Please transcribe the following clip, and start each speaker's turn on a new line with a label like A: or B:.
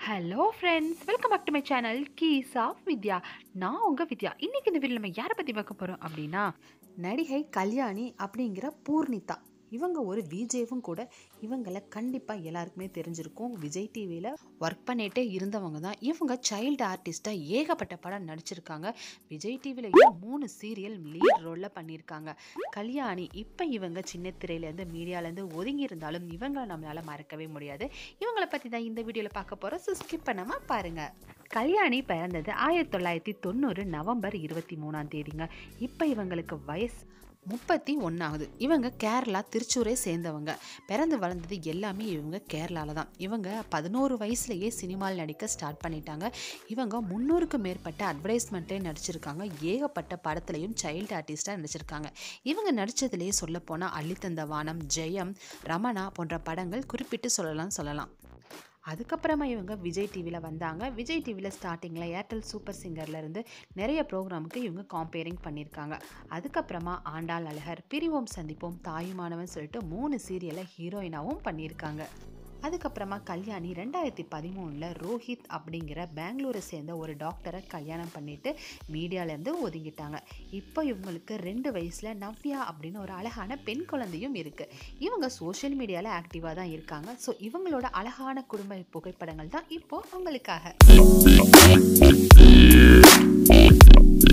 A: hello friends welcome back to my channel keys of Vidya நான் உங்கள் வித்யா இன்னைக்கு இந்த வீடியோ நம்ம யாரை பற்றி பார்க்க போகிறோம் அப்படின்னா
B: நடிகை கல்யாணி அப்படிங்கிற பூர்ணிதா இவங்க ஒரு விஜேவும் கூட இவங்களை கண்டிப்பாக எல்லாருக்குமே தெரிஞ்சிருக்கும் விஜய் டிவியில் ஒர்க் பண்ணிகிட்டே இருந்தவங்க தான் இவங்க சைல்டு ஆர்டிஸ்ட்டாக ஏகப்பட்ட படம் நடிச்சிருக்காங்க விஜய் டிவிலையும் மூணு சீரியல் லீட் ரோலில் பண்ணியிருக்காங்க கல்யாணி இப்போ இவங்க சின்ன திரையிலேருந்து மீடியாலேருந்து ஒதுங்கி இருந்தாலும் இவங்களை நம்மளால் மறக்கவே முடியாது இவங்களை பற்றி தான் இந்த வீடியோவில் பார்க்க போகிறோம் ஸோ ஸ்கிப் பண்ணாமல் பாருங்கள்
A: கல்யாணி பிறந்தது ஆயிரத்தி தொள்ளாயிரத்தி தொண்ணூறு நவம்பர் இருபத்தி மூணாம் தேதிங்க இப்போ இவங்களுக்கு வயசு
B: முப்பத்தி ஒன்றாவது இவங்க கேரளா திருச்சூரை சேர்ந்தவங்க பிறந்து வளர்ந்தது எல்லாமே இவங்க கேரளாவில் தான் இவங்க பதினோரு வயசுலேயே சினிமாவில் நடிக்க ஸ்டார்ட் பண்ணிட்டாங்க இவங்க முந்நூறுக்கும் மேற்பட்ட அட்வர்டைஸ்மெண்ட்டே நடிச்சிருக்காங்க ஏகப்பட்ட படத்துலையும் சைல்டு ஆர்டிஸ்டாக நடிச்சிருக்காங்க இவங்க நடித்ததுலேயே சொல்லப்போனால் அள்ளித்தந்த வானம் ஜெயம் ரமணா போன்ற படங்கள் குறிப்பிட்டு சொல்லலாம் சொல்லலாம் அதுக்கப்புறமா இவங்க விஜய் டிவியில் வந்தாங்க விஜய் டிவியில் ஸ்டார்டிங்கில் ஏர்டெல் சூப்பர் சிங்கர்லேருந்து நிறைய ப்ரோக்ராமுக்கு இவங்க காம்பேரிங் பண்ணியிருக்காங்க அதுக்கப்புறமா ஆண்டாள் அழகர் பிரிவோம் சந்திப்போம் தாயுமானவன் சொல்லிட்டு மூணு சீரியலை ஹீரோயினாவும் பண்ணியிருக்காங்க அதுக்கப்புறமா கல்யாணி ரெண்டாயிரத்தி பதிமூணில் ரோஹித் அப்படிங்கிற பெங்களூரை சேர்ந்த ஒரு டாக்டரை கல்யாணம் பண்ணிட்டு மீடியாலேருந்து ஒதுங்கிட்டாங்க இப்போ இவங்களுக்கு ரெண்டு வயசில் நவ்யா அப்படின்னு ஒரு அழகான பெண் குழந்தையும் இருக்குது இவங்க சோஷியல் மீடியாவில் ஆக்டிவாக தான் இருக்காங்க ஸோ இவங்களோட அழகான குடும்ப புகைப்படங்கள் தான் இப்போ உங்களுக்காக